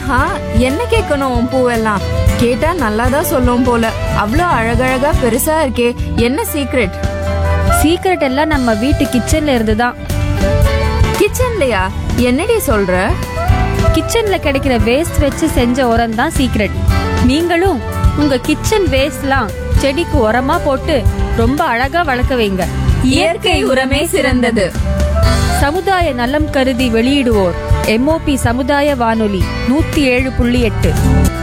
ஆஹா என்ன கேட்கணும் உன் பூவெல்லாம் கேட்டா நல்லாதான் சொல்லும் போல அவ்வளோ அழகழகா பெருசா இருக்கே என்ன சீக்ரெட் சீக்ரெட் எல்லாம் நம்ம வீட்டு கிச்சன்ல இருந்து தான் கிச்சன்லயா என்னடி சொல்ற கிச்சன்ல கிடைக்கிற வேஸ்ட் வச்சு செஞ்ச உரம் தான் சீக்ரெட் நீங்களும் உங்க கிச்சன் வேஸ்ட்லாம் செடிக்கு உரமா போட்டு ரொம்ப அழகா வளர்க்க வைங்க இயற்கை உரமே சிறந்தது சமுதாய நலம் கருதி வெளியிடுவோர் எம்ஓபி சமுதாய வானொலி நூத்தி ஏழு புள்ளி எட்டு